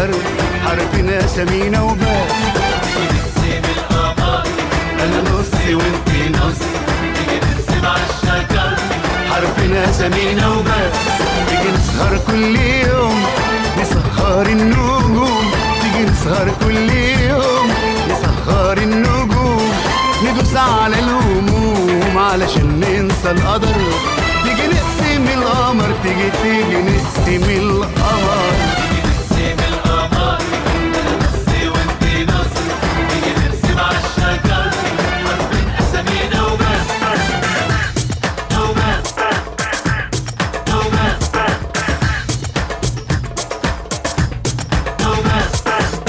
الشجر حرفنا سمينا وبس نرسم القمر انا نصي وانتي نص نيجي نرسم عالشجر حرفنا سمينا وبس تيجي نسهر كل يوم نسهر النجوم تيجي نسهر كل يوم نسهر النجوم ندوس على الهموم علشان ننسى القدر تيجي نقسم القمر تيجي تيجي نقسم القمر نرسم القمر انا نصي وانتي نص نيجي نرسم عالشجر حرفين اسامينا وبس وبس وبس وبس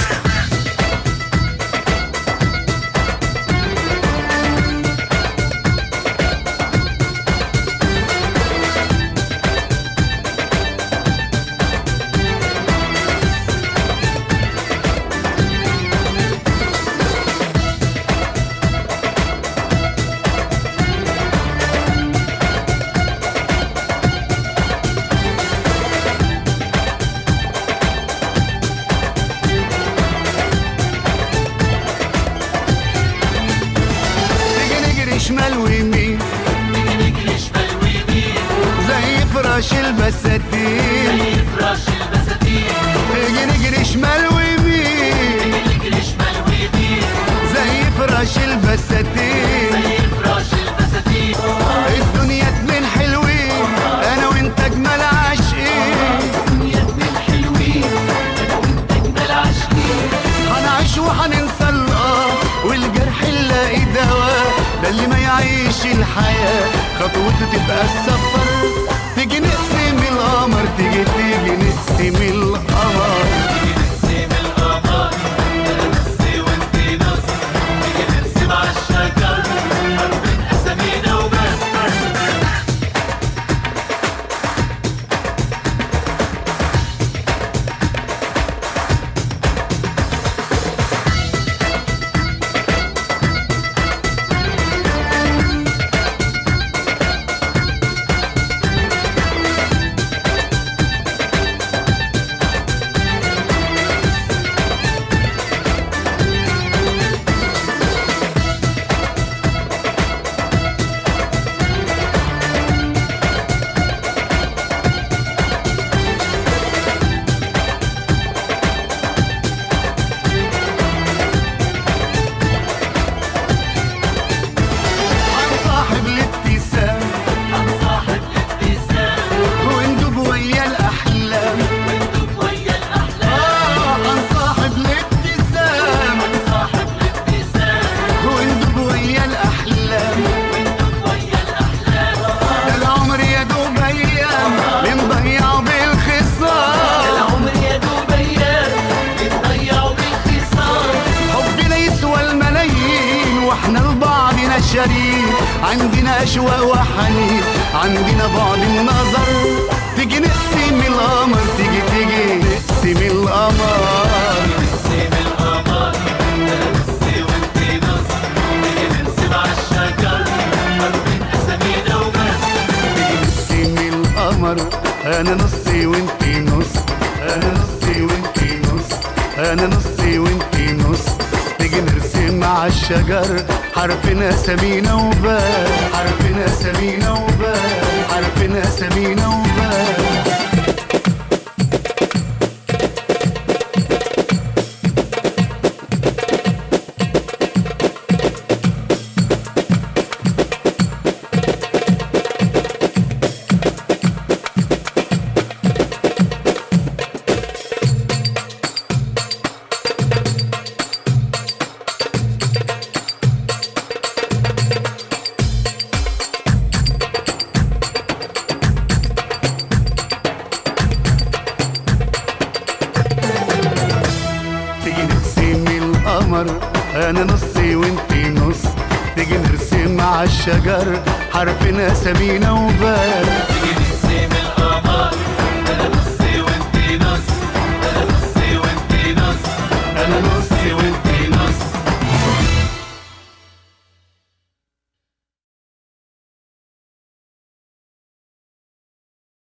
تيجي نجري شمال ويمين نيجي نجري شمال ويمين زي فراش البساتين زي فراش البساتين تيجي نجري شمال ويمين نجري شمال ويمين زي فراش البساتين زي فراش البساتين الدنيا اتنين حلوين انا وانت اجمل عاشقين يا اتنين حلوين انا وانت اجمل عاشقين هنعيش وهننسى الاه والجرح نلاقي دواء ده اللي ما يعيش الحياة خطوته تبقى السفر تيجي نقسم القمر تيجي تيجي نقسم القمر نرسم القمر انا نصي وانتي نص نيجي نرسم عالشجر حرفين اسامينا وبس صاحب الابتسام صاحب الابتسام وندوب ويا الاحلام وانتم ويا الاحلام اه صاحب الابتسام صاحب الابتسام وندوب ويا الاحلام وانتم ويا الاحلام ده العمر يا دوب ايام بنضيع بالخصام العمر يا دوب ايام بتضيعوا بالخصام حبنا يسوى الملايين واحنا لبعضنا شريك عندنا اشواق وحنين عندنا بعد النظر تيجي نقسم القمر تيجي تيجي نقسم القمر نرسم القمر انا نصي وانتي نص نيجي نرسم عالشجر حرفين اسامينا وبس نقسم القمر انا نصي وانتي نص انا نصي وانتي نص انا نصي وانتي نص تيجي نرسم على الشجر حرفنا سمينا وبال حرفنا سمينا وبال حرفنا سمينا وبال تيجي نقسم القمر انا نصي وانتي نص تيجي نرسم على الشجر حرفنا سمينا وبال نيجي نرسم القمر انا نصي وانتي نص انا نصي وانتي نص انا نصي وانتي